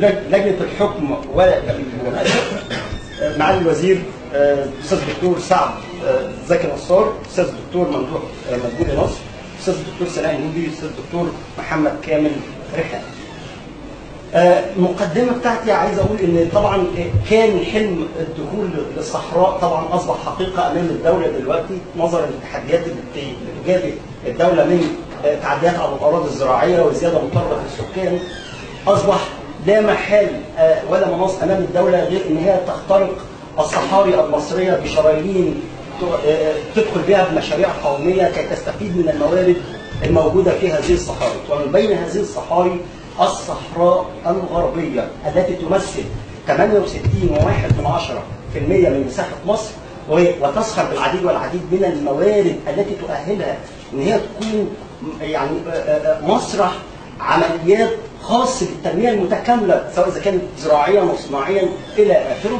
لجنه الحكم والمناقشه معالي الوزير الاستاذ الدكتور سعد زكي نصار الاستاذ الدكتور ممدوح مدبولي نصر الاستاذ الدكتور سلام الهندي الاستاذ الدكتور محمد كامل رحله المقدمة بتاعتي عايز أقول إن طبعا كان حلم الدخول للصحراء طبعا أصبح حقيقة أمام الدولة دلوقتي نظرا للتحديات اللي بتواجه الدولة من تعديات على الأراضي الزراعية وزيادة مضطرة في السكان أصبح لا محال ولا مناص أمام الدولة غير إن هي تخترق الصحاري المصرية بشرايين تدخل بها بمشاريع قومية كي تستفيد من الموارد الموجودة في هذه الصحاري ومن بين هذه الصحاري الصحراء الغربية التي تمثل 68.1% من مساحة مصر وتسخر بالعديد والعديد من الموارد التي تؤهلها ان هي تكون يعني مسرح عمليات خاص بالتنميه المتكامله سواء اذا كانت زراعيا وصناعيا الى اخره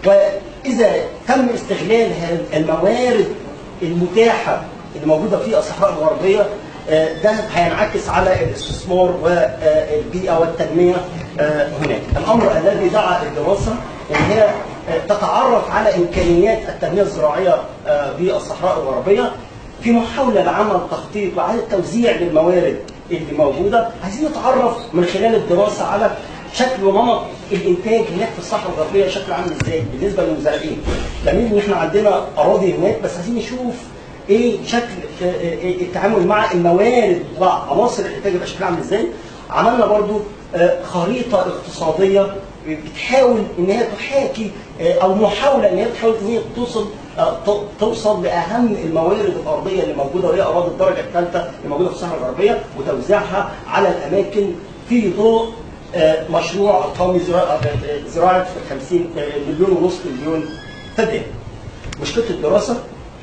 واذا تم استغلال الموارد المتاحه اللي موجوده في الصحراء الغربيه ده هينعكس على الاستثمار والبيئه والتنميه هناك. الامر الذي دعا الدراسه ان هي تتعرف على امكانيات التنميه الزراعيه بالصحراء الغربيه في محاوله لعمل تخطيط وعلى توزيع للموارد اللي موجوده عايزين نتعرف من خلال الدراسه على شكل ونمط الانتاج هناك في الصحراء الغربيه شكله عامل ازاي بالنسبه للمزارعين. جميل ان احنا عندنا اراضي هناك بس عايزين نشوف ايه شكل التعامل مع الموارد وعناصر الانتاج يبقى شكلها عامل ازاي عملنا برضو خريطه اقتصاديه بتحاول ان هي تحاكي او محاوله ان هي تحاول ان هي توصل توصل لاهم الموارد الارضيه اللي موجوده وهي اراضي الدرجه الثالثه اللي موجوده في الصحراء الغربيه وتوزيعها على الاماكن في ضوء مشروع قومي زراعه 50 مليون ونصف مليون فدان. مشكله الدراسه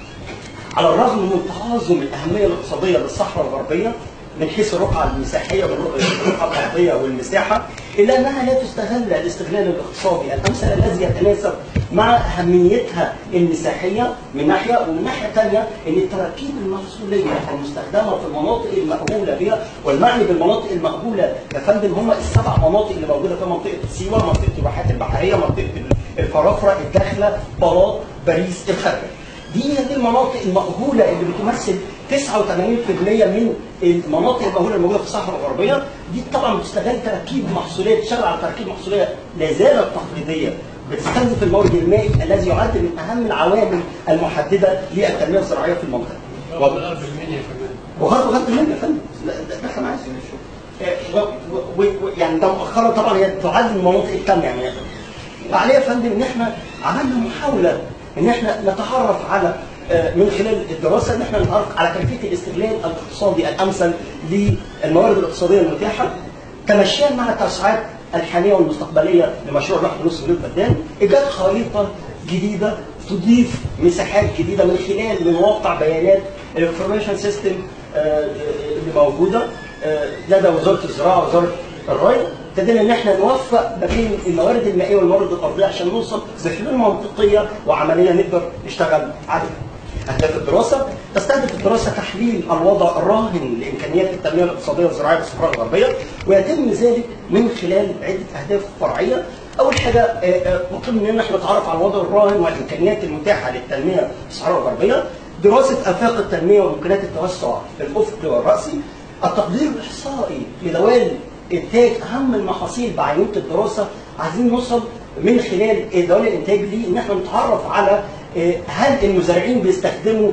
على الرغم من تعاظم الاهميه الاقتصاديه للصحراء الغربيه من حيث الرقعه المساحيه والرقعه الارضيه والمساحه الا انها لا تستغل الاستغلال الاقتصادي الامثل الذي يتناسب مع اهميتها المساحيه من ناحيه ومن ناحيه ثانيه ان التراكيب المحصوليه المستخدمه في المناطق المأهوله بها والمعني بالمناطق المأهوله يا فندم هم السبع مناطق اللي موجوده في منطقه سيوه، منطقه الواحات البحريه، منطقه الفرافره، الداخله، بلاط، باريس، الخرج. دي هي المناطق المأهولة اللي بتمثل 89% من المناطق المأهولة الموجودة في الصحراء الغربية دي طبعا بتستغل تركيب محصولات بتشتغل على تركيب محصولية لا زالت تقليدية بتستهدف المورد المائي الذي يعد من أهم العوامل المحددة للتنمية الزراعية في المنطقة. وغرب المنيا كمان وغرب غرب المنيا يا فندم ده احنا معاك يعني ده مؤخرا طبعا هي تعد من المناطق التانية يعني عليه يا فندم ان احنا عملنا محاولة ان احنا نتعرف على من خلال الدراسه ان احنا نتعرف على كيفيه الاستغلال الاقتصادي الامثل للموارد الاقتصاديه المتاحه تمشيا مع التوسعات الحاليه والمستقبليه لمشروع نحو نصف مليون فدان ايجاد خريطه جديده تضيف مساحات جديده من خلال من واقع بيانات الانفورميشن سيستم اللي موجوده لدى وزاره الزراعه ووزاره الري ابتدينا ان احنا نوفق ما بين الموارد المائيه والموارد الارضيه عشان نوصل بحلول منطقيه وعمليه نقدر نشتغل عليها. اهداف الدراسه تستهدف الدراسه تحليل الوضع الراهن لامكانيات التنميه الاقتصاديه والزراعيه في الصحراء الغربيه ويتم ذلك من خلال عده اهداف فرعيه. اول حاجه مطلوب مننا احنا نتعرف على الوضع الراهن والامكانيات المتاحه للتنميه في الصحراء الغربيه. دراسه افاق التنميه وامكانيات التوسع الافقي والراسي. التقدير الاحصائي لدوال انتاج اهم المحاصيل بعينيه الدراسه عايزين نوصل من خلال دوال الانتاج دي ان احنا نتعرف على هل المزارعين بيستخدموا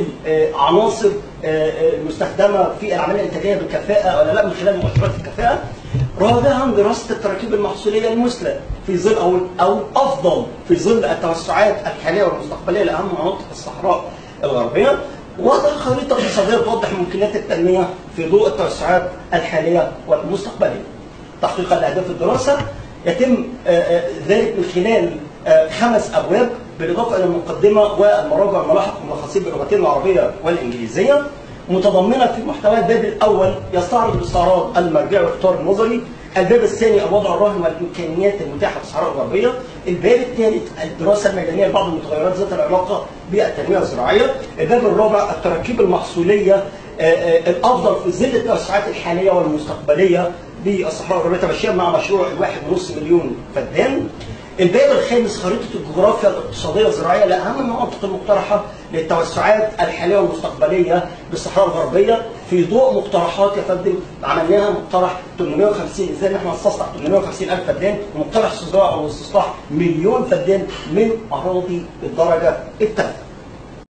العناصر المستخدمه في العمليه الانتاجيه بكفاءه ولا لا من خلال مؤشرات الكفاءه. رابعا دراسه التراكيب المحصوليه المثلى في ظل او او افضل في ظل التوسعات الحاليه والمستقبليه لاهم مناطق الصحراء الغربيه. وضع خريطة اقتصادية توضح ممكنات التنمية في ضوء التوسعات الحالية والمستقبلية. تحقيقا لأهداف الدراسة يتم ذلك من خلال خمس أبواب بالإضافة إلى المقدمة والمراجع الملاحق الملخصين باللغتين العربية والإنجليزية متضمنة في محتوى الباب الأول يستعرض الاستعراض المرجعي والاختيار النظري الباب الثاني الوضع الراهن والامكانيات المتاحه في الصحراء الغربيه. الباب الثالث الدراسه الميدانيه لبعض المتغيرات ذات العلاقه بالتنميه الزراعيه. الباب الرابع التراكيب المحصوليه الافضل في ظل التوسعات الحاليه والمستقبليه بالصحراء الغربيه تمشيا مع مشروع الواحد ونص مليون فدان الباب الخامس خريطه الجغرافيا الاقتصاديه والزراعيه لاهم المناطق المقترحه للتوسعات الحاليه والمستقبليه بالصحراء الغربيه في ضوء مقترحات يا فندم عملناها مقترح 850 ازاي ان احنا نستصلح 850 الف فدان ومقترح استصلاح او استصلاح مليون فدان من اراضي الدرجه الثالثه.